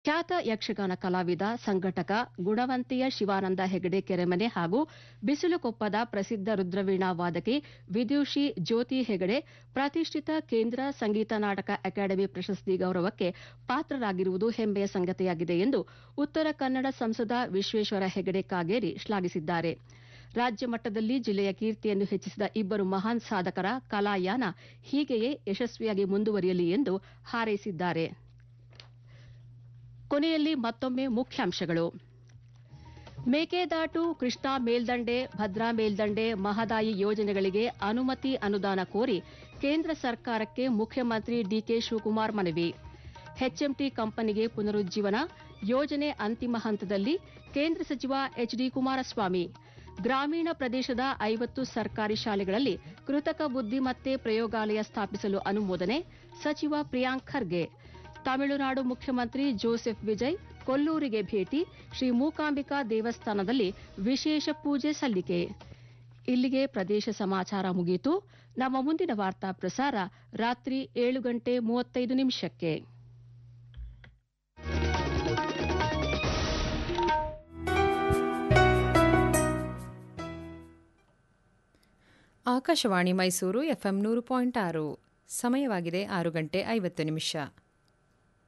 ಖ್ಯಾತ ಯಕ್ಷಗಾನ ಕಲಾವಿದ ಸಂಘಟಕ ಗುಣವಂತಿಯ ಶಿವಾನಂದ ಹೆಗಡೆ ಕೆರೆಮನೆ ಹಾಗೂ ಬಿಸಿಲುಕೊಪ್ಪದ ಪ್ರಸಿದ್ಧ ರುದ್ರವೀಣಾ ವಾದಕಿ ವಿದ್ಯುಷಿ ಜ್ಯೋತಿ ಹೆಗಡೆ ಪ್ರತಿಷ್ಠಿತ ಕೇಂದ್ರ ಸಂಗೀತ ನಾಟಕ ಅಕಾಡೆಮಿ ಪ್ರಶಸ್ತಿ ಗೌರವಕ್ಕೆ ಪಾತ್ರರಾಗಿರುವುದು ಹೆಮ್ಮೆಯ ಸಂಗತಿಯಾಗಿದೆ ಎಂದು ಉತ್ತರ ಕನ್ನಡ ಸಂಸದ ವಿಶ್ವೇಶ್ವರ ಹೆಗಡೆ ಕಾಗೇರಿ ಶ್ಲಾಘಿಸಿದ್ದಾರೆ ರಾಜ್ಯ ಮಟ್ಟದಲ್ಲಿ ಜಿಲ್ಲೆಯ ಕೀರ್ತಿಯನ್ನು ಹೆಚ್ಚಿಸಿದ ಇಬ್ಬರು ಮಹಾನ್ ಸಾಧಕರ ಕಲಾಯಾನ ಹೀಗೆಯೇ ಯಶಸ್ವಿಯಾಗಿ ಮುಂದುವರಿಯಲಿ ಎಂದು ಹಾರೈಸಿದ್ದಾರೆ ಕೊನೆಯಲ್ಲಿ ಮತ್ತೊಮ್ಮೆ ಮುಖ್ಯಾಂಶಗಳು ಮೇಕೆದಾಟು ಕೃಷ್ಣಾ ಮೇಲ್ದಂಡೆ ಭದ್ರಾ ಮೇಲ್ದಂಡೆ ಮಹದಾಯಿ ಯೋಜನೆಗಳಿಗೆ ಅನುಮತಿ ಅನುದಾನ ಕೋರಿ ಕೇಂದ್ರ ಸರ್ಕಾರಕ್ಕೆ ಮುಖ್ಯಮಂತ್ರಿ ಡಿಕೆ ಶಿವಕುಮಾರ್ ಮನವಿ ಎಚ್ಎಂಟಿ ಕಂಪನಿಗೆ ಪುನರುಜ್ಜೀವನ ಯೋಜನೆ ಅಂತಿಮ ಹಂತದಲ್ಲಿ ಕೇಂದ್ರ ಸಚಿವ ಎಚ್ಡಿ ಕುಮಾರಸ್ವಾಮಿ ಗ್ರಾಮೀಣ ಪ್ರದೇಶದ ಐವತ್ತು ಸರ್ಕಾರಿ ಶಾಲೆಗಳಲ್ಲಿ ಕೃತಕ ಬುದ್ದಿಮತ್ತೆ ಪ್ರಯೋಗಾಲಯ ಸ್ಥಾಪಿಸಲು ಅನುಮೋದನೆ ಸಚಿವ ಪ್ರಿಯಾಂಕ್ ಖರ್ಗೆ ತಮಿಳುನಾಡು ಮುಖ್ಯಮಂತ್ರಿ ಜೋಸೆಫ್ ವಿಜಯ್ ಕೊಲ್ಲೂರಿಗೆ ಭೇಟಿ ಶ್ರೀ ಮೂಕಾಂಬಿಕಾ ದೇವಸ್ಥಾನದಲ್ಲಿ ವಿಶೇಷ ಪೂಜೆ ಸಲ್ಲಿಕೆ ಇಲ್ಲಿಗೆ ಪ್ರದೇಶ ಸಮಾಚಾರ ಮುಗಿಯಿತು ನಮ್ಮ ಮುಂದಿನ ವಾರ್ತಾ ಪ್ರಸಾರ ರಾತ್ರಿ ಏಳು ಗಂಟೆ ಮೂವತ್ತೈದು ನಿಮಿಷಕ್ಕೆ ಆಕಾಶವಾಣಿ ಮೈಸೂರು ಎಫ್ಎಂ ನೂರು ಪಾಯಿಂಟ್ ಆರು ಸಮಯವಾಗಿದೆ ಆರು ಗಂಟೆ ಐವತ್ತು ನಿಮಿಷ